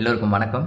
எல்லோருக்கும் வணக்கம்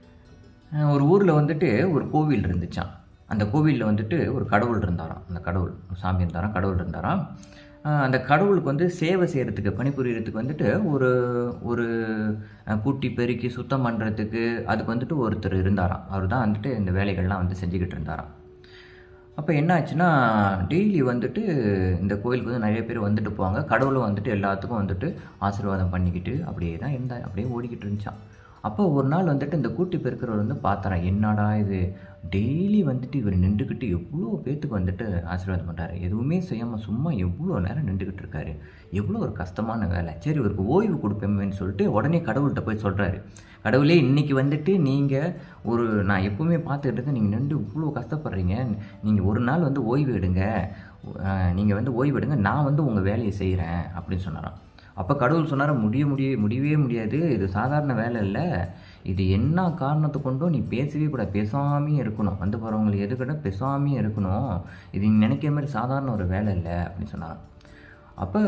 அஹ் ஒரு ஊரில் வந்துட்டு ஒரு கோவில் இருந்துச்சாம் அந்த கோவிலில் வந்துட்டு ஒரு கடவுள் இருந்தாராம் அந்த கடவுள் ஒரு சாமி இருந்தாராம் கடவுள் இருந்தாராம் அஹ் அந்த கடவுளுக்கு வந்து சேவை செய்கிறதுக்கு பணிபுரியறதுக்கு வந்துட்டு ஒரு ஒரு அஹ், கூட்டி பெருக்கி சுத்தம் பண்ணுறதுக்கு அதுக்கு வந்துட்டு ஒருத்தர் இருந்தாராம் அவர் தான் வந்துட்டு இந்த வேலைகள்லாம் வந்து செஞ்சுக்கிட்டு இருந்தாராம் அப்போ என்ன ஆச்சுன்னா டெய்லி வந்துட்டு இந்த கோயிலுக்கு வந்து நிறைய பேர் வந்துட்டு போவாங்க கடவுளும் வந்துட்டு எல்லாத்துக்கும் வந்துட்டு ஆசீர்வாதம் பண்ணிக்கிட்டு அப்படியே தான் இருந்தா அப்படியே ஓடிக்கிட்டு இருந்துச்சான் அப்போ ஒரு நாள் வந்துட்டு இந்த கூட்டி பெருக்கிறவர் வந்து பார்த்தாராம் என்னடா இது டெய்லி வந்துட்டு இவர் நின்றுக்கிட்டு எவ்வளோ பேத்துக்கு வந்துட்டு ஆசீர்வாதம் பண்ணுறாரு எதுவுமே செய்யாமல் சும்மா எவ்வளோ நேரம் நின்றுக்கிட்டு இருக்காரு எவ்வளோ ஒரு கஷ்டமான வேலை சரி இவருக்கு ஓய்வு கொடுப்பேன்னு சொல்லிட்டு உடனே கடவுள்கிட்ட போய் சொல்கிறாரு கடவுளே இன்னைக்கு வந்துட்டு நீங்கள் ஒரு நான் எப்பவுமே பார்த்துக்கிட்டு இருக்கேன் நீங்கள் நின்று இவ்வளோ கஷ்டப்படுறீங்க நீங்கள் ஒரு நாள் வந்து ஓய்வு எடுங்க நீங்கள் வந்து ஓய்வு எடுங்க நான் வந்து உங்கள் வேலையை செய்கிறேன் அப்படின்னு சொன்னாராம் அப்போ கடவுள் சொன்னார முடிய முடிய முடியவே முடியாது இது சாதாரண வேலை இல்லை இது என்ன காரணத்தை கொண்டும் நீ பேசவே கூடாது பேசாமையே இருக்கணும் வந்து போகிறவங்களுக்கு எதுக்கிட்ட பேசாமையே இருக்கணும் இது நீ நினைக்கிற மாதிரி சாதாரண ஒரு வேலை இல்லை அப்படின்னு சொன்னாராம் அப்போ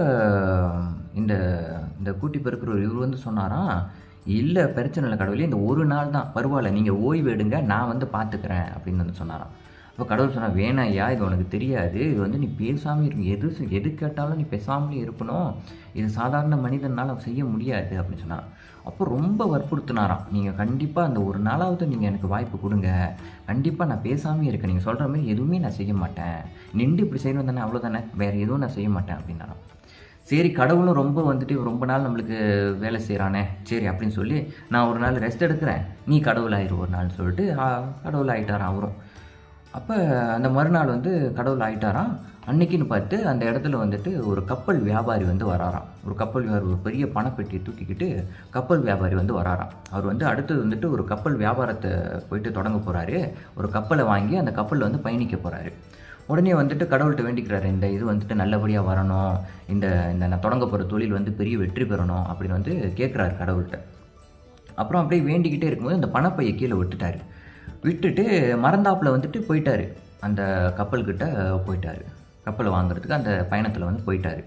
இந்த இந்த கூட்டி பெருக்கிற இவர் வந்து சொன்னாராம் இல்லை பிரச்சனை இல்லை கடவுளே இந்த ஒரு நாள் தான் பரவாயில்ல நீங்கள் ஓய்வு எடுங்க நான் வந்து பார்த்துக்கிறேன் அப்படின்னு வந்து சொன்னாராம் அப்போ கடவுள் சொன்னா வேணாம் ஐயா இது உனக்கு தெரியாது இது வந்து நீ பேசாமல் இருக்கு எது செ- எது கேட்டாலும் நீ பேசாமலே இருக்கணும் இது சாதாரண மனிதனால் செய்ய முடியாது அப்படின்னு சொன்னான் அப்போ ரொம்ப வற்புறுத்தினாராம் நீங்கள் கண்டிப்பாக அந்த ஒரு நாளாவது நீங்கள் எனக்கு வாய்ப்பு கொடுங்க கண்டிப்பாக நான் பேசாமே இருக்கேன் நீங்கள் சொல்கிற மாதிரி எதுவுமே நான் செய்ய மாட்டேன் நின்று இப்படி செய்யணும் தானே அவ்வளோதானே வேறு எதுவும் நான் செய்ய மாட்டேன் அப்படின்னாராம் சரி கடவுளும் ரொம்ப வந்துட்டு ரொம்ப நாள் நம்மளுக்கு வேலை செய்கிறானே சரி அப்படின்னு சொல்லி நான் ஒரு நாள் ரெஸ்ட் எடுக்கிறேன் நீ கடவுள் ஆயிரு ஒரு நாள் சொல்லிட்டு ஆ, கடவுள் ஆயிட்டாராம் அவரும் அப்போ அந்த மறுநாள் வந்து கடவுள் ஆயிட்டாராம் அன்னைக்குன்னு பார்த்து அந்த இடத்துல வந்துட்டு ஒரு கப்பல் வியாபாரி வந்து வராராம் ஒரு கப்பல் வியாபாரி ஒரு பெரிய பணப்பெட்டியை தூக்கிக்கிட்டு கப்பல் வியாபாரி வந்து வராராம் அவர் வந்து அடுத்தது வந்துட்டு ஒரு கப்பல் வியாபாரத்தை போயிட்டு தொடங்க போகிறாரு ஒரு கப்பலை வாங்கி அந்த கப்பலில் வந்து பயணிக்க போகிறாரு உடனே வந்துட்டு கடவுள்கிட்ட வேண்டிக்கிறாரு இந்த இது வந்துட்டு நல்லபடியாக வரணும் இந்த இந்த நான் தொடங்க போகிற தொழில் வந்து பெரிய வெற்றி பெறணும் அப்படின்னு வந்து கேட்குறாரு கடவுள்கிட்ட அப்புறம் அப்படியே வேண்டிக்கிட்டே இருக்கும்போது அந்த பணப்பையை கீழே விட்டுட்டாரு விட்டுட்டு மறந்தாப்புல வந்துட்டு போயிட்டாரு அந்த கப்பல்கிட்ட போயிட்டாரு கப்பலை வாங்குறதுக்கு அந்த பயணத்தில் வந்து போயிட்டாரு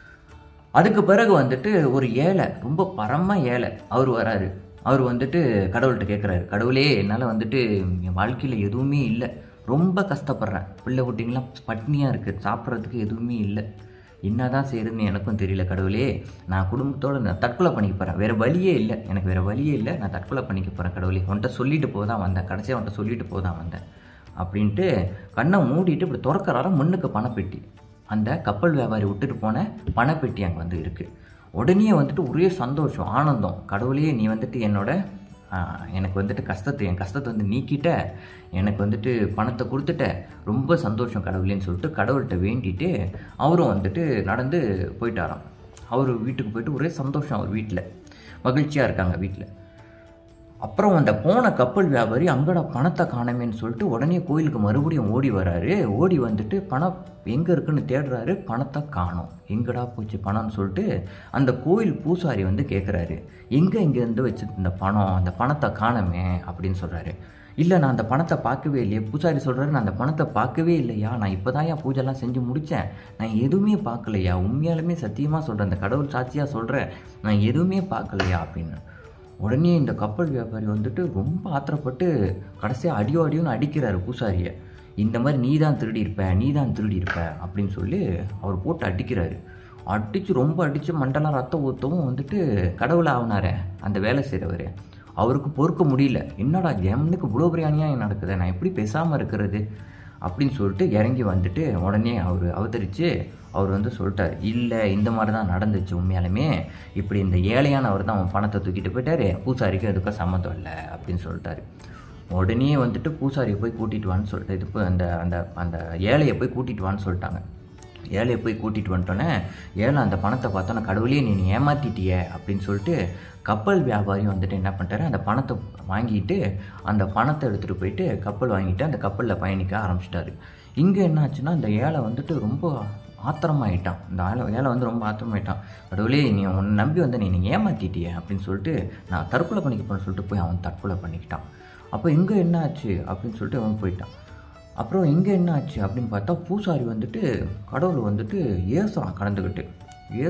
அதுக்கு பிறகு வந்துட்டு ஒரு ஏழை ரொம்ப பரம ஏழை அவர் வராரு அவர் வந்துட்டு கடவுள்கிட்ட கேட்குறாரு கடவுளே என்னால் வந்துட்டு என் வாழ்க்கையில் எதுவுமே இல்லை ரொம்ப கஷ்டப்படுறேன் பிள்ளை குட்டிங்களாம் பட்னியாக இருக்குது சாப்பிட்றதுக்கு எதுவுமே இல்லை என்னதான் செய்யறதுன்னு எனக்கும் தெரியல கடவுளே நான் குடும்பத்தோட நான் தற்கொலை பண்ணிக்க போகிறேன் வேறு வழியே இல்லை எனக்கு வேறு வழியே இல்லை நான் தற்கொலை பண்ணிக்க போகிறேன் கடவுளே உன்கிட்ட சொல்லிட்டு போதான் வந்தேன் கடைசியாக உன்கிட்ட சொல்லிட்டு போதான் வந்தேன் அப்படின்ட்டு கண்ணை மூடிட்டு இப்படி திறக்கறாராம் முன்னுக்கு பணப்பெட்டி அந்த கப்பல் வியாபாரி விட்டுட்டு போன பணப்பெட்டி அங்கே வந்து இருக்குது உடனே வந்துட்டு ஒரே சந்தோஷம் ஆனந்தம் கடவுளே நீ வந்துட்டு என்னோட ஆ, எனக்கு வந்துட்டு கஷ்டத்தை என் கஷ்டத்தை வந்து நீக்கிட்ட எனக்கு வந்துட்டு பணத்தை கொடுத்துட்ட ரொம்ப சந்தோஷம் கடவுளேன்னு சொல்லிட்டு கடவுள்கிட்ட வேண்டிட்டு அவரும் வந்துட்டு நடந்து போயிட்டாராம் அவர் வீட்டுக்கு போயிட்டு ஒரே சந்தோஷம் அவர் வீட்டில் மகிழ்ச்சியாக இருக்காங்க வீட்டில் அப்புறம் அந்த போன கப்பல் வியாபாரி அங்கடா பணத்தை காணமேன்னு சொல்லிட்டு உடனே கோயிலுக்கு மறுபடியும் ஓடி வராரு ஓடி வந்துட்டு பணம் எங்கே இருக்குன்னு தேடுறாரு பணத்தை காணோம் எங்கடா போச்சு பணம்னு சொல்லிட்டு அந்த கோயில் பூசாரி வந்து கேட்குறாரு எங்கே இங்கேருந்து வச்சிருந்த பணம் அந்த பணத்தை காணமே அப்படின்னு சொல்கிறாரு இல்லை நான் அந்த பணத்தை பார்க்கவே இல்லையே பூசாரி சொல்கிறாரு நான் அந்த பணத்தை பார்க்கவே இல்லையா நான் இப்போ தான் என் பூஜைலாம் செஞ்சு முடித்தேன் நான் எதுவுமே பார்க்கலையா உண்மையாலுமே சத்தியமாக சொல்கிறேன் அந்த கடவுள் சாட்சியாக சொல்கிறேன் நான் எதுவுமே பார்க்கலையா அப்படின்னு உடனே இந்த கப்பல் வியாபாரி வந்துட்டு ரொம்ப ஆத்திரப்பட்டு கடைசியாக அடியோ அடியோன்னு அடிக்கிறாரு பூசாரியை இந்த மாதிரி நீ தான் திருடி இருப்ப நீ தான் திருடி இருப்ப அப்படின்னு சொல்லி அவர் போட்டு அடிக்கிறாரு அடித்து ரொம்ப அடித்து மண்டலம் ரத்தம் ஊற்றவும் வந்துட்டு கடவுளை ஆகினாரே அந்த வேலை செய்கிறவர் அவருக்கு பொறுக்க முடியல என்னடா ஜெமனுக்கு இவ்வளோ பெரிய அநியாயம் நடக்குது நான் எப்படி பேசாமல் இருக்கிறது அப்படின்னு சொல்லிட்டு இறங்கி வந்துட்டு உடனே அவர் அவதரித்து அவர் வந்து சொல்லிட்டார் இல்லை இந்த மாதிரி தான் நடந்துச்சு உண்மையாலுமே இப்படி இந்த ஏழையானவர் தான் அவன் பணத்தை தூக்கிட்டு போயிட்டாரு பூசாரிக்கு அதுக்கும் சம்மந்தம் இல்லை அப்படின்னு சொல்லிட்டாரு உடனே வந்துட்டு பூசாரியை போய் கூட்டிட்டு வான்னு சொல்லிட்டு இது போய் அந்த அந்த அந்த ஏழையை போய் கூட்டிட்டு வான்னு சொல்லிட்டாங்க ஏழையை போய் கூட்டிட்டு வந்துட்டோன்னே ஏழை அந்த பணத்தை பார்த்தோன்னே கடவுளே நீ ஏமாத்திட்டியே அப்படின்னு சொல்லிட்டு கப்பல் வியாபாரி வந்துட்டு என்ன பண்ணிட்டாரு அந்த பணத்தை வாங்கிட்டு அந்த பணத்தை எடுத்துகிட்டு போயிட்டு கப்பல் வாங்கிட்டு அந்த கப்பலில் பயணிக்க ஆரம்பிச்சிட்டாரு இங்கே என்ன ஆச்சுன்னா இந்த ஏழை வந்துட்டு ரொம்ப ஆத்திரமாயிட்டான் இந்த ஆளை ஏழை வந்து ரொம்ப ஆத்திரமாயிட்டான் கடவுளே நீ உன்னை நம்பி வந்து நீ நீ ஏமாத்திட்டியே அப்படின்னு சொல்லிட்டு நான் தற்கொலை பண்ணிக்க போறேன்னு சொல்லிட்டு போய் அவன் தற்கொலை பண்ணிக்கிட்டான் அப்போ இங்கே என்ன ஆச்சு அப்படின்னு சொல்லிட்டு அவன் போயிட்டான் அப்புறம் இங்கே என்ன ஆச்சு அப்படின்னு பார்த்தா பூசாரி வந்துட்டு கடவுள் வந்துட்டு ஏசுறான் கடந்துக்கிட்டு ஏசுறான்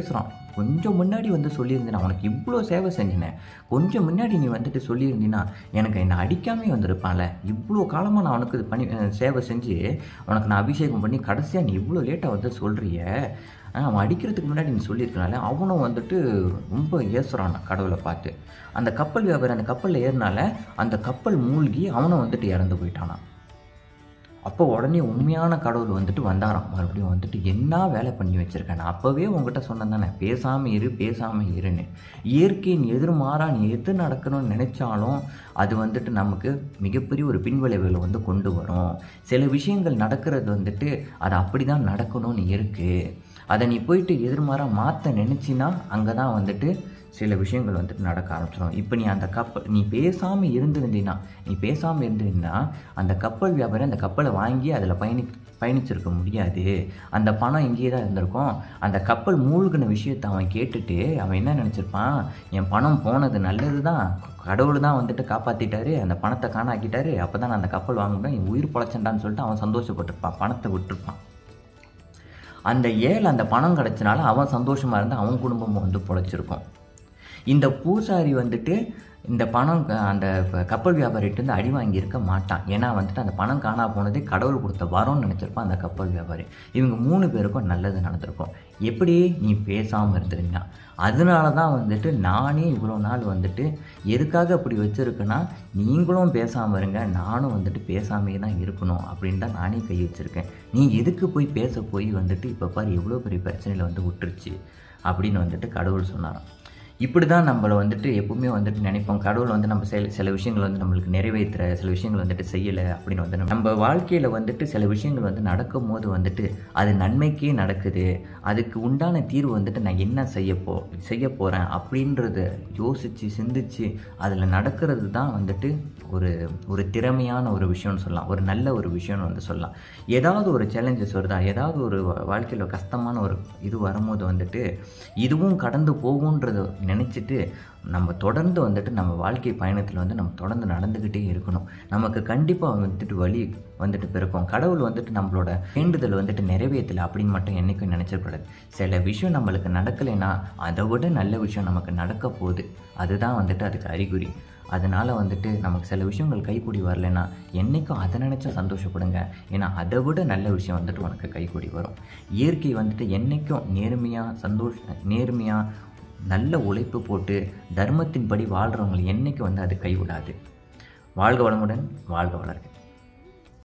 கொஞ்சம் முன்னாடி வந்து சொல்லியிருந்தேன் உனக்கு இவ்வளோ சேவை செஞ்சினேன் கொஞ்சம் முன்னாடி நீ வந்துட்டு சொல்லியிருந்தீன்னா எனக்கு என்னை அடிக்காமே வந்திருப்பான்ல இவ்வளோ காலமாக நான் உனக்கு இது பண்ணி அஹ், சேவை செஞ்சு உனக்கு நான் அபிஷேகம் பண்ணி கடைசியாக நீ இவ்வளோ லேட்டாக வந்து சொல்கிறிய அவன் அடிக்கிறதுக்கு முன்னாடி நீ சொல்லியிருக்கனால அவனும் வந்துட்டு ரொம்ப ஏசுறான் கடவுளை பார்த்து அந்த கப்பல் வியாபாரி அந்த கப்பலில் ஏறினால அந்த கப்பல் மூழ்கி அவனும் வந்துட்டு இறந்து போயிட்டானான் அப்போ உடனே உண்மையான கடவுள் வந்துட்டு வந்தாராம் மறுபடியும் வந்துட்டு என்ன வேலை பண்ணி வச்சிருக்கேன் நான் அப்போவே உங்ககிட்ட சொன்னேன் தானே பேசாமல் இரு பேசாமல் இருன்னு இயற்கையின் எதிர்மாறா நீ எது நடக்கணும்னு நினைச்சாலும் அது வந்துட்டு நமக்கு மிகப்பெரிய ஒரு பின்விளைவுகளை வந்து கொண்டு வரும் சில விஷயங்கள் நடக்கிறது வந்துட்டு அது அப்படி தான் நடக்கணும்னு இருக்குது அதை நீ போயிட்டு எதிர்மாறாக மாற்ற நினச்சின்னா அங்கே தான் வந்துட்டு சில விஷயங்கள் வந்துட்டு நடக்க ஆரம்பிச்சிடும் இப்போ நீ அந்த கப்பல் நீ பேசாமல் இருந்திருந்தீன்னா நீ பேசாமல் இருந்திருந்தீன்னா அந்த கப்பல் வியாபாரி அந்த கப்பலை வாங்கி அதில் பயணி பயணிச்சிருக்க முடியாது அந்த பணம் இங்கேயே தான் இருந்திருக்கும் அந்த கப்பல் மூழ்கின விஷயத்தை அவன் கேட்டுட்டு அவன் என்ன நினச்சிருப்பான் என் பணம் போனது நல்லது தான் கடவுள் தான் வந்துட்டு காப்பாற்றிட்டாரு அந்த பணத்தை காணாக்கிட்டாரு அப்போ தான் நான் அந்த கப்பல் வாங்கினேன் என் உயிர் பொழைச்சண்டான்னு சொல்லிட்டு அவன் சந்தோஷப்பட்டிருப்பான் பணத்தை விட்டுருப்பான் அந்த ஏழை அந்த பணம் கிடச்சனால அவன் சந்தோஷமாக இருந்து அவன் குடும்பமும் வந்து பொழைச்சிருக்கும் இந்த பூசாரி வந்துட்டு இந்த பணம் க- அந்த ப- கப்பல் வியாபாரிகிட்டேருந்து அடி வாங்கியிருக்க மாட்டான் ஏன்னா வந்துட்டு அந்த பணம் காணா போனதே கடவுள் கொடுத்த வரம்னு நினச்சிருப்பான் அந்த கப்பல் வியாபாரி இவங்க மூணு பேருக்கும் நல்லது நடந்திருக்கும் எப்படி நீ பேசாமல் இருந்திருந்தா அதனால தான் வந்துட்டு நானே இவ்வளோ நாள் வந்துட்டு எதுக்காக அப்படி வச்சுருக்கேன்னா நீங்களும் பேசாமல் இருங்க நானும் வந்துட்டு பேசாமே தான் இருக்கணும் அப்படின்னு தான் நானே கை வச்சுருக்கேன் நீ எதுக்கு போய் பேச போய் வந்துட்டு இப்போ பாரு எவ்வளோ பெரிய பிரச்சனையில் வந்து விட்டுருச்சு அப்படின்னு வந்துட்டு கடவுள் சொன்னாராம் இப்படி தான் நம்மளை வந்துட்டு எப்பவுமே வந்துட்டு நினைப்போம் கடவுள் வந்து நம்ம சில சில விஷயங்கள் வந்து நம்மளுக்கு நிறைவேற்றுற சில விஷயங்கள் வந்துட்டு செய்யலை அப்படின்னு வந்து நம்ம- நம்ம வாழ்க்கையில் வந்துட்டு சில விஷயங்கள் வந்து நடக்கும் போது வந்துட்டு அது நன்மைக்கே நடக்குது அதுக்கு உண்டான தீர்வு வந்துட்டு நான் என்ன செய்ய போ செய்ய போகிறேன் அப்படின்றத யோசித்து சிந்திச்சு அதில் நடக்கிறது தான் வந்துட்டு ஒரு ஒரு திறமையான ஒரு விஷயம்னு சொல்லலாம் ஒரு நல்ல ஒரு விஷயம்னு வந்து சொல்லலாம் ஏதாவது ஒரு சேலஞ்சஸ் வருதா ஏதாவது ஒரு வாழ்க்கையில் கஷ்டமான ஒரு இது வரும்போது வந்துட்டு இதுவும் கடந்து போகுன்றத நினச்சிட்டு நம்ம தொடர்ந்து வந்துட்டு நம்ம வாழ்க்கை பயணத்தில் வந்து நம்ம தொடர்ந்து நடந்துக்கிட்டே இருக்கணும் நமக்கு கண்டிப்பாக வந்துட்டு வழி வந்துட்டு பிறக்கும் கடவுள் வந்துட்டு நம்மளோட வேண்டுதல் வந்துட்டு நிறைவேற்றலை அப்படின்னு மட்டும் என்றைக்கும் நினச்சிடக்கூடாது சில விஷயம் நம்மளுக்கு நடக்கலைன்னா அதை விட நல்ல விஷயம் நமக்கு நடக்க போகுது அதுதான் வந்துட்டு அதுக்கு அறிகுறி அதனால் வந்துட்டு நமக்கு சில விஷயங்கள் கைக்கூடி வரலைன்னா என்றைக்கும் அதை நினச்சா சந்தோஷப்படுங்க ஏன்னா அதை விட நல்ல விஷயம் வந்துட்டு உனக்கு கைக்கூடி வரும் இயற்கை வந்துட்டு என்றைக்கும் நேர்மையாக சந்தோஷ நேர்மையாக நல்ல உழைப்பு போட்டு தர்மத்தின்படி வாழ்கிறவங்களை என்றைக்கும் வந்து அது கைவிடாது வாழ்க வளமுடன் வாழ்க வளர்க